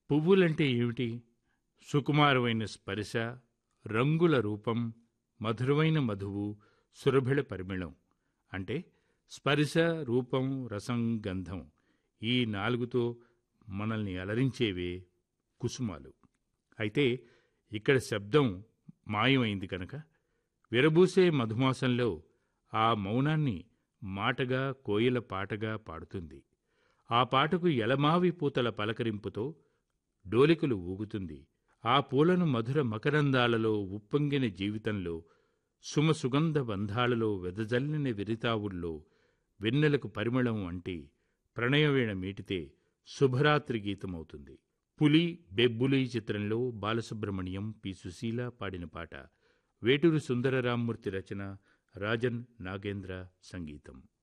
పువ్వులంటే ఏమిటి సుకుమారమైన స్పర్శ రంగుల రూపం మధురమైన మధువు సురభిళ పరిమళం అంటే స్పర్శ రూపం రసం గంధం ఈ నాలుగుతో మనల్ని అలరించేవే కుసుమాలు అయితే ఇక్కడ శబ్దం మాయమైంది కనుక విరబూసే మధుమాసంలో ఆ మౌనాన్ని మాటగా కోయిల పాటగా పాడుతుంది ఆ పాటకు ఎలమావి పూతల పలకరింపుతో డోలికలు ఊగుతుంది ఆ పూలను మధుర మకరందాలలో ఉప్పొంగిన జీవితంలో సుమసుగంధ బంధాలలో వెదజల్లిన విరితావుల్లో వెన్నెలకు పరిమళం అంటే ప్రణయవీణ మీటితే శుభరాత్రి గీతమవుతుంది పులి బెబ్బులి చిత్రంలో బాలసుబ్రహ్మణ్యం పి సుశీల పాడిన పాట వేటూరు సుందరరామ్మూర్తి రచన రాజన్ నాగేంద్ర సంగీతం